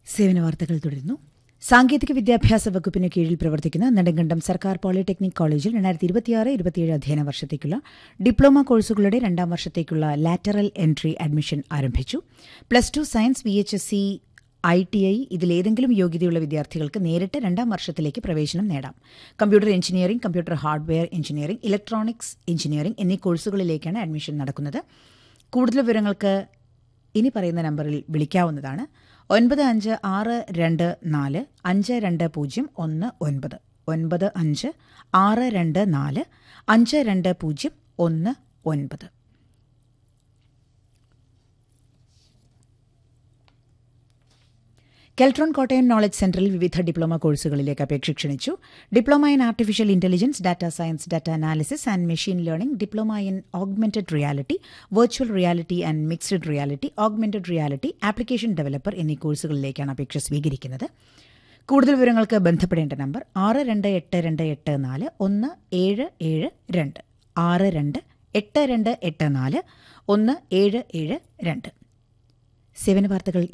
സേവന വാർത്തകൾ തുടരുന്നു സാങ്കേതിക വിദ്യാഭ്യാസ വകുപ്പിന് കീഴിൽ പ്രവർത്തിക്കുന്ന നെടുങ്കണ്ടം സർക്കാർ പോളിടെക്നിക് കോളേജിൽ രണ്ടായിരത്തി ഇരുപത്തിയാറ് ഇരുപത്തിയേഴ് അധ്യയന വർഷത്തേക്കുള്ള ഡിപ്ലോമ കോഴ്സുകളുടെ രണ്ടാം വർഷത്തേക്കുള്ള ലാറ്ററൽ എൻട്രി അഡ്മിഷൻ ആരംഭിച്ചു plus two science V H S C I T I ഇതിലേതെങ്കിലും യോഗ്യതയുള്ള വിദ്യാർത്ഥികൾക്ക് നേരിട്ട് രണ്ടാം വർഷത്തിലേക്ക് പ്രവേശനം നേടാം computer engineering computer hardware engineering electronics engineering എന്നീ കോഴ്സുകളിലേക്കാണ് അഡ്മിഷൻ നടക്കുന്നത് കൂടുതൽ വിവരങ്ങൾക്ക് ഇനി പറയുന്ന നമ്പറിൽ വിളിക്കാവുന്നതാണ് ഒൻപത് അഞ്ച് ആറ് രണ്ട് നാല് അഞ്ച് രണ്ട് പൂജ്യം ഒന്ന് ഒൻപത് ഒൻപത് അഞ്ച് ആറ് രണ്ട് നാല് അഞ്ച് രണ്ട് പൂജ്യം ഒന്ന് ഒൻപത് കെൽട്രോൺ കോട്ടയം നോളജ് സെന്ററിൽ വിവിധ ഡിപ്ലോമ കോഴ്സുകളിലേക്ക് അപേക്ഷ ക്ഷണിച്ചു diploma in artificial intelligence data science data analysis and machine learning diploma in augmented reality virtual reality and mixed reality augmented reality application developer എന്നീ കോഴ്സുകളിലേക്കാണ് അപേക്ഷ സ്വീകരിക്കുന്നത് കൂടുതൽ വിവരങ്ങൾക്ക് ബന്ധപ്പെടേണ്ട നമ്പർ ആറ് രണ്ട് എട്ട് രണ്ട് എട്ട് നാല് ഒന്ന് ഏഴ് ഏഴ് രണ്ട് ആറ് രണ്ട് എട്ട് രണ്ട് എട്ട് നാല് ഒന്ന് ഏഴ് ഏഴ് രണ്ട് സേവന വാർത്തകൾ